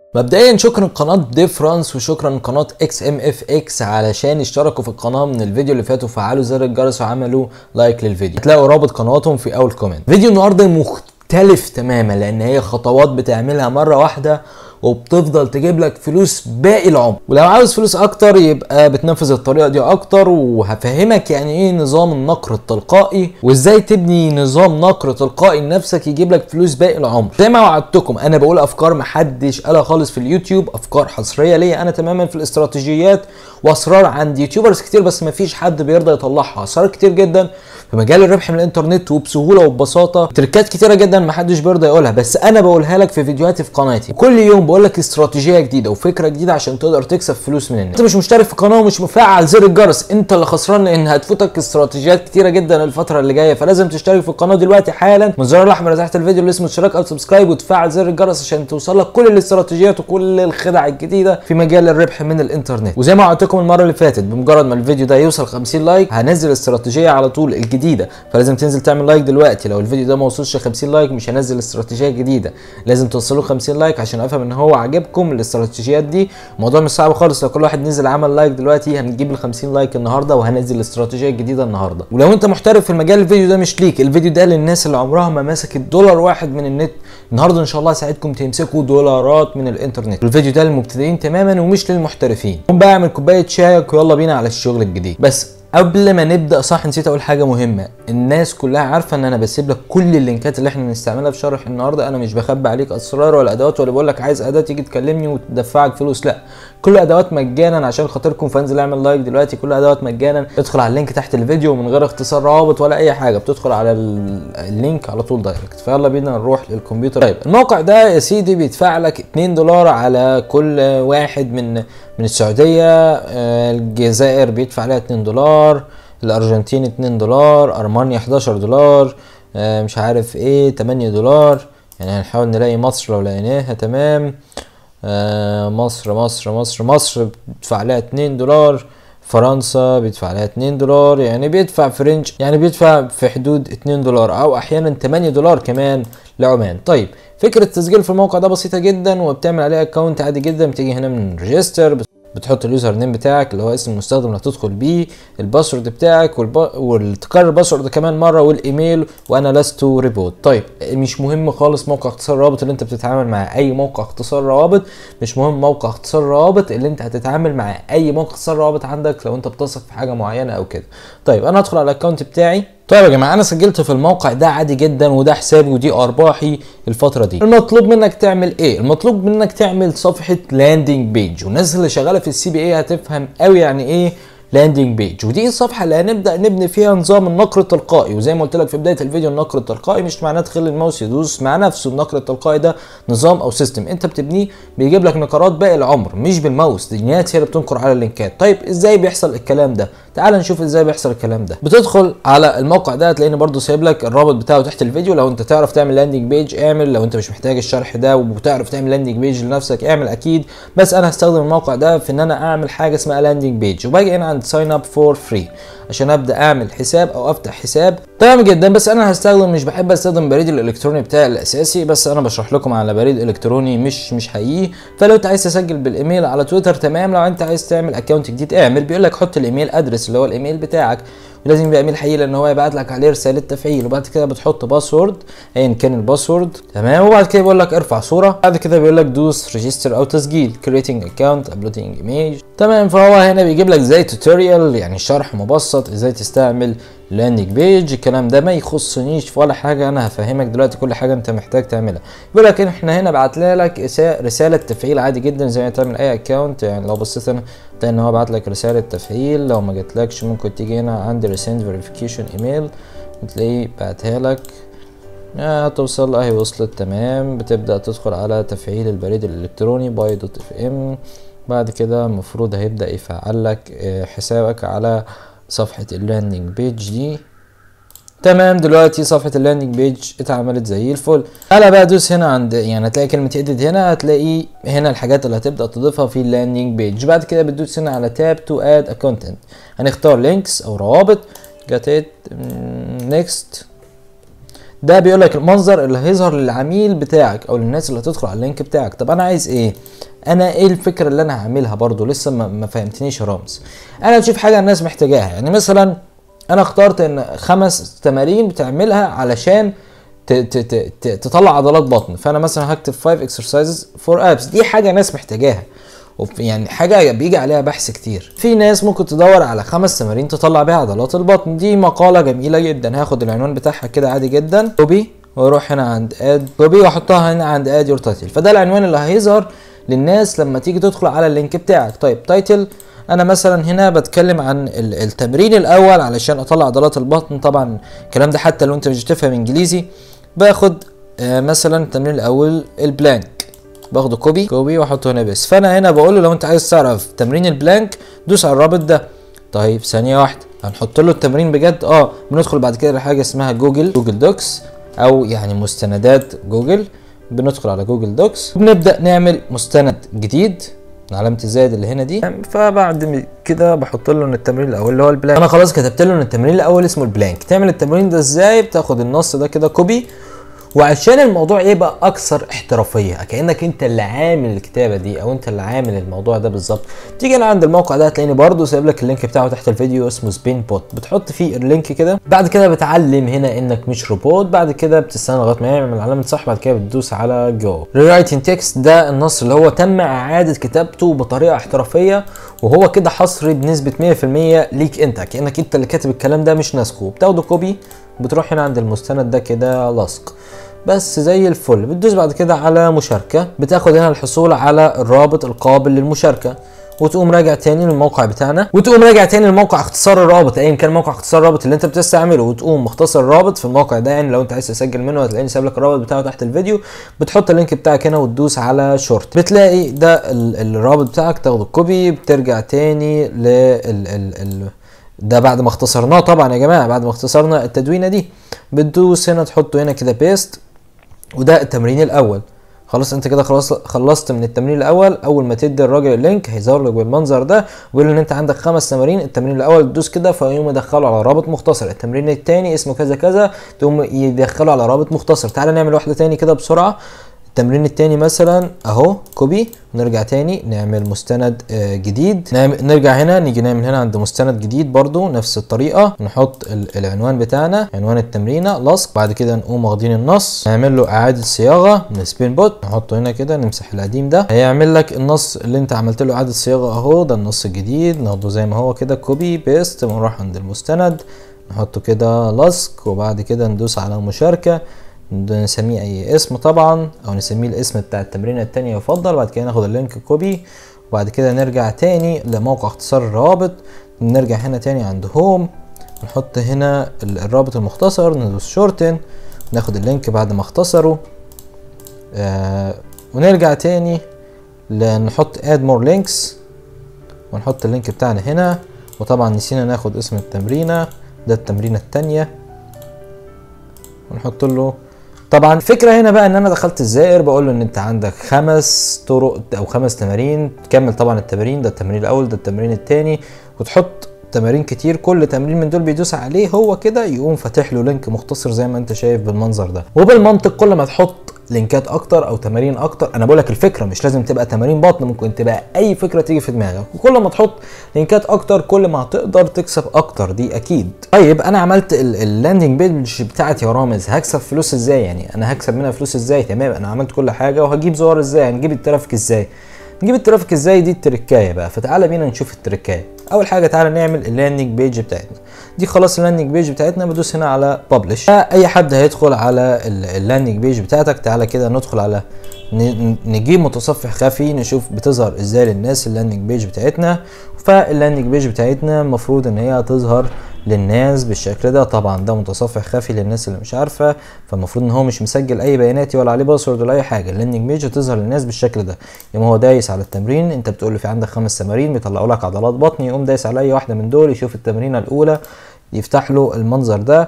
مبدئيا شكرا قناة ديفرانس وشكرا قناة اكس ام اف اكس علشان اشتركوا في القناة من الفيديو اللي فات وفعلوا زر الجرس وعملوا لايك للفيديو هتلاقوا رابط قنواتهم في اول كومنت فيديو النهارده مختلف تماما لان هي خطوات بتعملها مرة واحدة وبتفضل تجيب لك فلوس باقي العمر ولو عاوز فلوس اكتر يبقى بتنفذ الطريقه دي اكتر وهفهمك يعني ايه نظام النقر التلقائي وازاي تبني نظام نقر تلقائي لنفسك يجيب لك فلوس باقي العمر زي ما وعدتكم انا بقول افكار محدش قالها خالص في اليوتيوب افكار حصريه ليا انا تماما في الاستراتيجيات واسرار عند يوتيوبرز كتير بس مفيش حد بيرضى يطلعها اسرار كتير جدا في مجال الربح من الانترنت وبسهوله وببساطه تريكات كتيره جدا محدش بيرضى يقولها بس انا بقولها لك في فيديوهاتي في قناتي كل يوم بقول لك استراتيجيه جديده وفكره جديده عشان تقدر تكسب فلوس من النت انت مش مشترك في القناه ومش مفعل زر الجرس انت اللي خسران لان هتفوتك استراتيجيات كتيره جدا الفتره اللي جايه فلازم تشترك في القناه دلوقتي حالا من الزرار الاحمر تحت الفيديو اللي اسمه اشتراك او سبسكرايب وتفعل زر الجرس عشان توصل لك كل الاستراتيجيات وكل الخدع الجديده في مجال الربح من الانترنت وزي ما وعدتكم المره اللي فاتت بمجرد ما الفيديو ده يوصل 50 لايك هنزل استراتيجيه على طول الجديده فلازم تنزل تعمل لايك دلوقتي لو الفيديو ده ما وصلش 50 لايك مش هنزل استراتيجيه جديده لازم توصلوا 50 لايك عشان افهم ان هو عاجبكم الاستراتيجيات دي الموضوع مش صعب خالص لو كل واحد نزل عمل لايك دلوقتي هنجيب ال 50 لايك النهارده وهنزل الاستراتيجيه الجديده النهارده ولو انت محترف في المجال الفيديو ده مش ليك الفيديو ده للناس اللي عمرها ما مسكت دولار واحد من النت النهارده ان شاء الله هساعدكم تمسكوا دولارات من الانترنت الفيديو ده للمبتدئين تماما ومش للمحترفين قوم بقى اعمل كوبايه شايك ويلا بينا على الشغل الجديد بس قبل ما نبدا صح نسيت اقول حاجه مهمه الناس كلها عارفه ان انا بسيب لك كل اللينكات اللي احنا بنستعملها في شرح النهارده انا مش بخبي عليك اسرار ولا ادوات ولا بقول لك عايز اداه تيجي تكلمني وتدفعك فلوس لا كل ادوات مجانا عشان خاطركم فانزل اعمل لايك دلوقتي كل ادوات مجانا ادخل على اللينك تحت الفيديو من غير اختصار روابط ولا اي حاجه بتدخل على اللينك على طول دايركت فيلا بينا نروح للكمبيوتر طيب الموقع ده يا سيدي بيدفع لك 2 دولار على كل واحد من من السعوديه الجزائر بيدفع عليها 2 دولار الارجنتين 2 دولار ارمانيا 11 دولار آه مش عارف ايه 8 دولار يعني هنحاول نلاقي مصر لو لقيناها تمام آه مصر مصر مصر مصر بيدفع عليها 2 دولار فرنسا بيدفع عليها 2 دولار يعني بيدفع فرنش يعني بيدفع في حدود 2 دولار او احيانا 8 دولار كمان لعمان طيب فكرة التسجيل في الموقع ده بسيطة جدا وبتعمل عليه اكونت عادي جدا بتيجي هنا من ريجستر بتحط اليوزر نيم بتاعك اللي هو اسم المستخدم اللي هتدخل بيه الباسورد بتاعك والب... وتكرر الباسورد كمان مره والايميل وانا لست ريبوت طيب مش مهم خالص موقع اختصار روابط اللي انت بتتعامل مع اي موقع اختصار روابط مش مهم موقع اختصار روابط اللي انت هتتعامل مع اي موقع اختصار روابط عندك لو انت بتثق في حاجه معينه او كده طيب انا هدخل على الاكونت بتاعي طيب يا جماعه انا سجلت في الموقع ده عادي جدا وده حسابي ودي ارباحي الفتره دي المطلوب منك تعمل ايه المطلوب منك تعمل صفحه لاندنج بيج والناس اللي شغاله في السي بي اي هتفهم قوي يعني ايه لاندنج بيج ودي الصفحه اللي هنبدا نبني فيها نظام النقر التلقائي وزي ما قلت لك في بدايه الفيديو النقر التلقائي مش معناه تخلي الماوس يدوس مع نفسه النقر التلقائي ده نظام او سيستم انت بتبنيه بيجيب لك نقرات باقي العمر مش بالماوس دينيات هي اللي بتنقر على اللينكات طيب ازاي بيحصل الكلام ده تعال نشوف ازاي بيحصل الكلام ده بتدخل على الموقع ده هتلاقيني برضو سايب لك الرابط بتاعه تحت الفيديو لو انت تعرف تعمل لاندنج بيج اعمل لو انت مش محتاج الشرح ده وبتعرف تعمل لاندنج بيج لنفسك اعمل اكيد بس انا هستخدم الموقع ده في ان انا اعمل حاجه اسمها لاندنج بيج وباجي هنا عند ساين اب فور فري عشان ابدا اعمل حساب او افتح حساب تمام جدا بس انا هستخدم مش بحب استخدم بريد الالكتروني بتاعي الاساسي بس انا بشرح لكم على بريد الكتروني مش مش حقيقي فلو انت عايز تسجل بالايميل على تويتر تمام لو انت عايز تعمل اكونت جديد اعمل بيقول لك حط الايميل ادرس اللي هو الايميل بتاعك ولازم يبقى ايميل حقيقي لان هو يبعت لك عليه رساله تفعيل وبعد كده بتحط باسورد ايا كان الباسورد تمام وبعد كده بيقول لك ارفع صوره بعد كده بيقول لك دوس ريجستر او تسجيل كريتنج اكونت ابلودينج ايميج تمام فهو هنا بيجيب لك زي توتوريال يعني شرح مبسط ازاي تستعمل لاندنج بيج الكلام ده ما يخصنيش في ولا حاجه انا هفهمك دلوقتي كل حاجه انت محتاج تعملها بيقول لك احنا هنا بعت لك رساله تفعيل عادي جدا زي ما تعمل اي اكونت يعني لو بصيت هنا تلاقي ان هو بعت لك رساله تفعيل لو ما جاتلكش ممكن تيجي هنا عند ريسند فيريفيكيشن ايميل وتلاقيه بعتها لك هتوصل اهي وصلت تمام بتبدا تدخل على تفعيل البريد الالكتروني باي دوت اف ام بعد كده المفروض هيبدا يفعل لك حسابك على صفحة اللاندنج بيج دي تمام دلوقتي صفحة اللاندنج بيج اتعملت زي الفل تعالى بقى دوس هنا عند يعني هتلاقي كلمة اديت هنا هتلاقي هنا الحاجات اللي هتبدأ تضيفها في اللاندنج بيج بعد كده بتدوس هنا على تاب تو اد ا كونتنت هنختار لينكس او روابط جت ات نيكست ده بيقول لك المنظر اللي هيظهر للعميل بتاعك او للناس اللي هتدخل على اللينك بتاعك طب انا عايز ايه انا ايه الفكره اللي انا هعملها برضو لسه ما, ما فهمتنيش يا رامز انا بشوف حاجه الناس محتاجاها يعني مثلا انا اخترت ان خمس تمارين بتعملها علشان ت- ت- ت- ت- تطلع عضلات بطن فانا مثلا هكتب 5 exercises for abs دي حاجه ناس محتاجاها وف- يعني حاجه بيجي عليها بحث كتير في ناس ممكن تدور على خمس تمارين تطلع بيها عضلات البطن دي مقاله جميله جدا هاخد العنوان بتاعها كده عادي جدا كوبي واروح هنا عند اد كوبي واحطها هنا عند اد يور تايتل فده العنوان اللي هيظهر للناس لما تيجي تدخل على اللينك بتاعك طيب تايتل انا مثلا هنا بتكلم عن ال- التمرين الاول علشان اطلع عضلات البطن طبعا الكلام ده حتى لو انت مش بتفهم انجليزي باخد آه، مثلا التمرين الاول البلانك باخده كوبي كوبي واحطه هنا بس فانا هنا بقول له لو انت عايز تعرف تمرين البلانك دوس على الرابط ده طيب ثانيه واحده هنحط له التمرين بجد اه بندخل بعد كده لحاجه اسمها جوجل جوجل دوكس او يعني مستندات جوجل بندخل على جوجل دوكس وبنبدا نعمل مستند جديد علامة الزائد اللي هنا دي فبعد م- كده بحط له ان التمرين الاول اللي هو البلانك انا خلاص كتبت له ان التمرين الاول اسمه البلانك تعمل التمرين ده ازاي بتاخد النص ده كده كوبي وعشان الموضوع يبقى اكثر احترافيه كانك انت اللي عامل الكتابه دي او انت اللي عامل الموضوع ده بالظبط تيجي هنا عند الموقع ده هتلاقيني برضو سايب لك اللينك بتاعه تحت الفيديو اسمه سبين بوت بتحط فيه اللينك كده بعد كده بتعلم هنا انك مش روبوت بعد كده بتستنى لغايه ما يعمل علامه صح بعد كده بتدوس على جو ريرايتنج تكست ده النص اللي هو تم اعاده كتابته بطريقه احترافيه وهو كده حصري بنسبه 100% ليك انت كانك انت اللي كاتب الكلام ده مش ناسخه بتاخده كوبي بتروح هنا عند المستند ده كده لصق بس زي الفل بتدوس بعد كده على مشاركة بتاخد هنا الحصول على الرابط القابل للمشاركة وتقوم راجع تاني للموقع بتاعنا وتقوم راجع تاني لموقع اختصار الرابط ايا كان موقع اختصار الرابط اللي انت بتستعمله وتقوم مختصر الرابط في الموقع ده يعني لو انت عايز تسجل منه هتلاقيني سايب لك الرابط بتاعه تحت الفيديو بتحط اللينك بتاعك هنا وتدوس على شورت بتلاقي ده ال- الرابط بتاعك تاخده كوبي بترجع تاني لل ال ال ال ده بعد ما اختصرناه طبعا يا جماعه بعد ما اختصرنا التدوينه دي بتدوس هنا تحطه هنا كده بيست وده التمرين الاول خلاص انت كده خلاص خلصت من التمرين الاول اول ما تدي الراجل اللينك هيظهر لك بالمنظر ده ويقول ان انت عندك خمس تمارين التمرين الاول تدوس كده فيقوم يدخله على رابط مختصر التمرين الثاني اسمه كذا كذا تقوم يدخله على رابط مختصر تعال نعمل واحده تاني كده بسرعه التمرين التاني مثلا اهو كوبي نرجع تاني نعمل مستند آه، جديد نعمل نرجع هنا نيجي نعمل هنا عند مستند جديد برضو نفس الطريقة نحط ال- العنوان بتاعنا عنوان التمرينة لصق بعد كده نقوم واخدين النص نعمل له اعادة صياغة من سبين بوت نحطه هنا كده نمسح القديم ده هيعمل لك النص اللي انت عملت له اعادة صياغة اهو ده النص الجديد ناخده زي ما هو كده كوبي بيست ونروح عند المستند نحطه كده لصق وبعد كده ندوس على مشاركة نسميه اي اسم طبعا او نسميه الاسم بتاع التمرينة التانية يفضل بعد كده ناخد اللينك كوبي وبعد كده نرجع تاني لموقع اختصار الروابط نرجع هنا تاني عند هوم نحط هنا ال- الرابط المختصر ندوس شورتن ناخد اللينك بعد ما اختصره آه ونرجع تاني نحط اد مور لينكس ونحط اللينك بتاعنا هنا وطبعا نسينا ناخد اسم التمرينة ده التمرينة التانية ونحط له طبعا الفكره هنا بقى ان انا دخلت الزائر بقول له ان انت عندك خمس طرق او خمس تمارين تكمل طبعا التمارين ده التمرين الاول ده التمرين الثاني وتحط تمارين كتير كل تمرين من دول بيدوس عليه هو كده يقوم فاتح له لينك مختصر زي ما انت شايف بالمنظر ده وبالمنطق كل ما تحط لينكات اكتر او تمارين اكتر انا بقول لك الفكره مش لازم تبقى تمارين بطن ممكن تبقى اي فكره تيجي في دماغك وكل ما تحط لينكات اكتر كل ما هتقدر تكسب اكتر دي اكيد طيب انا عملت اللاندنج بيج بتاعتي يا رامز هكسب فلوس ازاي يعني انا هكسب منها فلوس ازاي تمام انا عملت كل حاجه وهجيب زوار ازاي هنجيب الترافيك ازاي نجيب الترافيك ازاي دي التركايه بقى فتعالى بينا نشوف التركايه اول حاجه تعالى نعمل اللاندنج بيج بتاعتنا دي خلاص اللاندنج بيج بتاعتنا بدوس هنا على ببلش اي حد هيدخل على اللاندنج بيج بتاعتك تعالى كده ندخل على ن- نجيب متصفح خفي نشوف بتظهر ازاي للناس اللاندنج بيج بتاعتنا فاللاندنج بيج بتاعتنا المفروض ان هي تظهر للناس بالشكل ده طبعا ده متصفح خفي للناس اللي مش عارفه فالمفروض ان هو مش مسجل اي بياناتي ولا عليه باسورد ولا اي حاجه اللاندنج بيج هتظهر للناس بالشكل ده يوم هو دايس على التمرين انت بتقول له في عندك خمس تمارين بيطلعوا لك عضلات بطن يقوم دايس على اي واحده من دول يشوف التمرينه الاولى يفتح له المنظر ده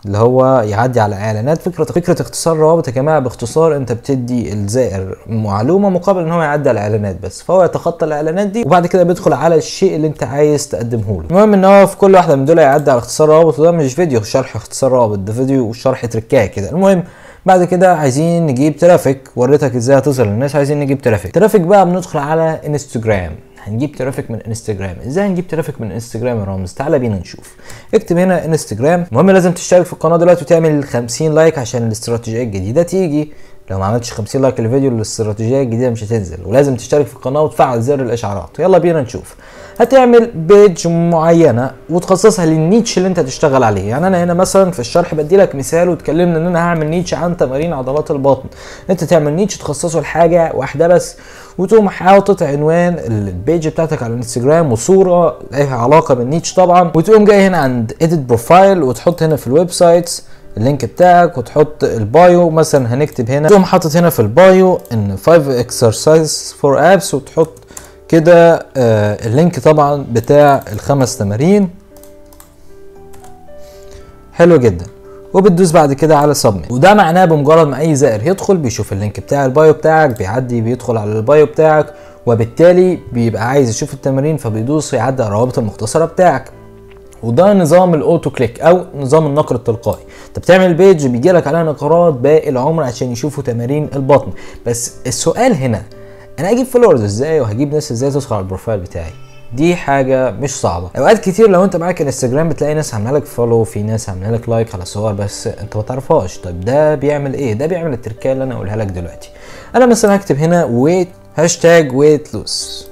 اللي هو يعدي على اعلانات فكره فكره اختصار روابط يا جماعه باختصار انت بتدي الزائر معلومه مقابل ان هو يعدي على الاعلانات بس فهو يتخطى الاعلانات دي وبعد كده بيدخل على الشيء اللي انت عايز تقدمه له المهم ان هو في كل واحده من دول يعدي على اختصار روابط وده مش فيديو شرح اختصار روابط ده فيديو وشرح تركايه كده المهم بعد كده عايزين نجيب ترافيك وريتك ازاي هتظهر للناس عايزين نجيب ترافيك ترافيك بقى بندخل على انستجرام هنجيب ترافيك من انستجرام ازاي هنجيب ترافيك من انستجرام يا رامز تعالى بينا نشوف اكتب هنا انستجرام المهم لازم تشترك في القناه دلوقتي وتعمل 50 لايك عشان الاستراتيجيه الجديده تيجي لو ما عملتش 50 لايك للفيديو الاستراتيجيه الجديده مش هتنزل ولازم تشترك في القناه وتفعل زر الاشعارات يلا بينا نشوف هتعمل بيج معينه وتخصصها للنيتش اللي انت هتشتغل عليه يعني انا هنا مثلا في الشرح بدي لك مثال وتكلمنا ان انا هعمل نيتش عن تمارين عضلات البطن انت تعمل نيتش تخصصه لحاجه واحده بس وتقوم حاطط عنوان البيج بتاعتك على الانستجرام وصوره لها علاقه بالنيتش طبعا وتقوم جاي هنا عند اديت بروفايل وتحط هنا في الويب سايتس اللينك بتاعك وتحط البايو مثلا هنكتب هنا تقوم حاطط هنا في البايو ان 5 اكسرسايز فور ابس وتحط كده آه اللينك طبعا بتاع الخمس تمارين حلو جدا وبتدوس بعد كده على سبميت وده معناه بمجرد ما اي زائر يدخل بيشوف اللينك بتاع البايو بتاعك بيعدي بيدخل على البايو بتاعك وبالتالي بيبقى عايز يشوف التمارين فبيدوس يعدي على الروابط المختصره بتاعك وده نظام الاوتو كليك او نظام النقر التلقائي انت بتعمل بيج بيجي لك عليها نقرات باقي العمر عشان يشوفوا تمارين البطن بس السؤال هنا انا اجيب فولورز ازاي وهجيب ناس ازاي تدخل على البروفايل بتاعي دي حاجة مش صعبة اوقات كتير لو انت معاك انستجرام بتلاقي ناس عامله لك فولو في ناس عامله لك لايك على صور بس انت ما تعرفهاش طيب ده بيعمل ايه ده بيعمل التركية اللي انا اقولها لك دلوقتي انا مثلا هكتب هنا ويت هاشتاج ويت لوس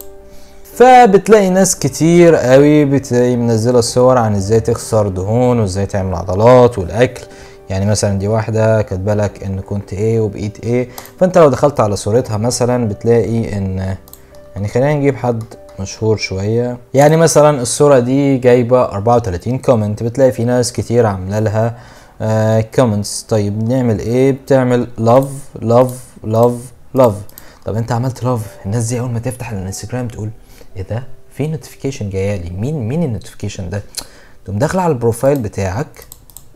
فبتلاقي ناس كتير قوي بتلاقي منزله صور عن ازاي تخسر دهون وازاي تعمل عضلات والاكل يعني مثلا دي واحده كاتبه لك ان كنت ايه وبقيت ايه فانت لو دخلت على صورتها مثلا بتلاقي ان يعني خلينا نجيب حد مشهور شويه يعني مثلا الصوره دي جايبه 34 كومنت بتلاقي في ناس كتير عامله لها كومنتس آه طيب نعمل ايه بتعمل لاف لاف لاف لاف طب انت عملت لاف الناس دي اول ما تفتح الانستجرام تقول ايه ده في نوتيفيكيشن جايه لي مين مين النوتيفيكيشن ده تقوم داخله على البروفايل بتاعك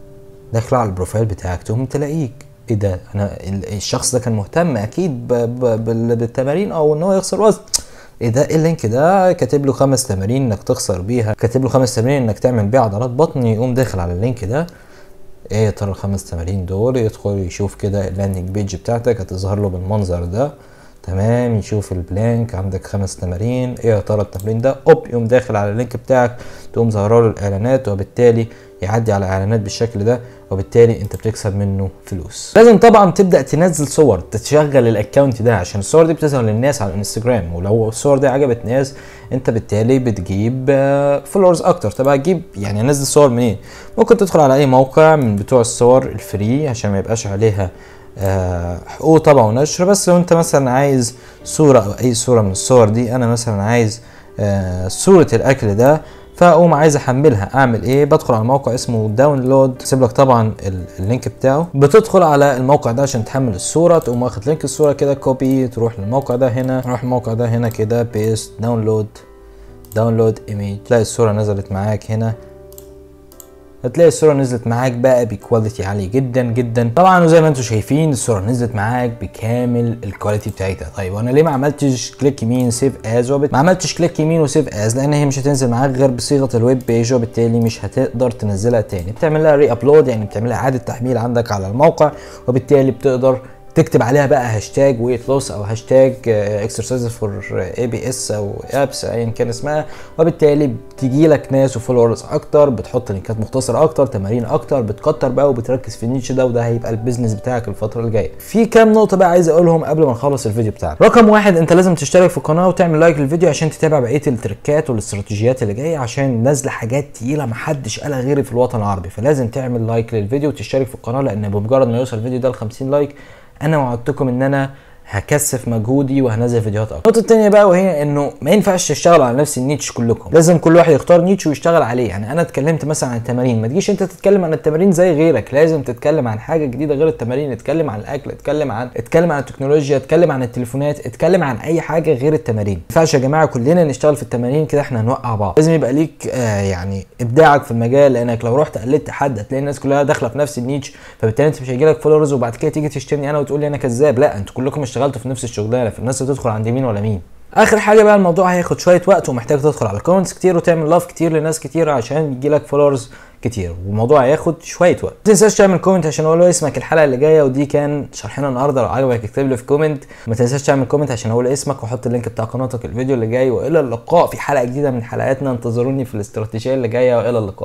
داخله على البروفايل بتاعك تقوم تلاقيك ايه ده انا الشخص ده كان مهتم اكيد ب ب بالتمارين او ان هو يخسر وزن ايه ده ايه اللينك ده كاتب له خمس تمارين انك تخسر بيها كاتب له خمس تمارين انك تعمل بيها عضلات بطن يقوم داخل على اللينك ده ايه يا ترى الخمس تمارين دول يدخل يشوف كده اللاندنج بيج بتاعتك هتظهر له بالمنظر ده تمام يشوف البلانك عندك خمس تمارين ايه يا ترى التمرين ده اوب يقوم داخل على اللينك بتاعك تقوم ظاهره له الاعلانات وبالتالي يعدي على اعلانات بالشكل ده وبالتالي انت بتكسب منه فلوس لازم طبعا تبدا تنزل صور تشغل الاكونت ده عشان الصور دي بتظهر للناس على الانستجرام ولو الصور دي عجبت ناس انت بالتالي بتجيب فولورز اكتر طب هتجيب يعني انزل صور منين ممكن تدخل على اي موقع من بتوع الصور الفري عشان ما يبقاش عليها حقوق طبع ونشر بس لو انت مثلا عايز صورة او اي صورة من الصور دي انا مثلا عايز صورة الاكل ده فاقوم عايز احملها اعمل ايه بدخل على موقع اسمه داونلود سيب لك طبعا اللينك بتاعه بتدخل على الموقع ده عشان تحمل الصوره تقوم واخد لينك الصوره كده كوبي تروح للموقع ده هنا تروح الموقع ده هنا كده بيست داونلود داونلود ايميج تلاقي الصوره نزلت معاك هنا هتلاقي الصوره نزلت معاك بقى بكواليتي عالي جدا جدا طبعا وزي ما انتم شايفين الصوره نزلت معاك بكامل الكواليتي بتاعتها طيب وانا ليه ما عملتش كليك يمين سيف از وبت... ما عملتش كليك يمين وسيف از لان هي مش هتنزل معاك غير بصيغه الويب بيج وبالتالي مش هتقدر تنزلها تاني بتعمل لها ري ابلود يعني بتعمل لها اعاده تحميل عندك على الموقع وبالتالي بتقدر تكتب عليها بقى هاشتاج ويت لوس او هاشتاج اكسرسايز فور اي بي اس او ابس ايا كان اسمها وبالتالي بتجي لك ناس وفولورز اكتر بتحط لينكات مختصره اكتر تمارين اكتر بتكتر بقى وبتركز في النيتش ده وده هيبقى البيزنس بتاعك الفتره الجايه في كام نقطه بقى عايز اقولهم قبل ما نخلص الفيديو بتاعنا رقم واحد انت لازم تشترك في القناه وتعمل لايك للفيديو عشان تتابع بقيه التريكات والاستراتيجيات اللي جايه عشان نازله حاجات تقيله محدش قالها غيري في الوطن العربي فلازم تعمل لايك للفيديو وتشترك في القناه لان بمجرد ما يوصل الفيديو ده ل 50 لايك انا وعدتكم ان انا هكثف مجهودي وهنزل فيديوهات اكتر النقطه الثانيه بقى وهي انه ما ينفعش تشتغلوا على نفس النيتش كلكم لازم كل واحد يختار نيتش ويشتغل عليه يعني انا اتكلمت مثلا عن التمارين ما تجيش انت تتكلم عن التمارين زي غيرك لازم تتكلم عن حاجه جديده غير التمارين اتكلم عن الاكل اتكلم عن اتكلم عن التكنولوجيا اتكلم عن التليفونات اتكلم عن اي حاجه غير التمارين ما ينفعش يا جماعه كلنا نشتغل في التمارين كده احنا هنوقع بعض لازم يبقى ليك آه يعني ابداعك في المجال لانك لو رحت قلدت حد هتلاقي الناس كلها داخله في نفس النيتش فبالتالي انت مش هيجيلك فولورز وبعد كده تيجي تشتمني انا وتقول لي انا كذاب لا انتوا كلكم اشتغلتوا في نفس الشغلانه فالناس هتدخل عند مين ولا مين اخر حاجه بقى الموضوع هياخد شويه وقت ومحتاج تدخل على كومنتس كتير وتعمل لاف كتير لناس كتير عشان يجيلك فولورز كتير والموضوع هياخد شويه وقت ما تنساش تعمل كومنت عشان اقول له اسمك الحلقه اللي جايه ودي كان شرحنا النهارده لو عجبك اكتب لي في كومنت ما تنساش تعمل كومنت عشان اقول اسمك واحط اللينك بتاع قناتك الفيديو اللي جاي والى اللقاء في حلقه جديده من حلقاتنا انتظروني في الاستراتيجيه اللي جايه والى اللقاء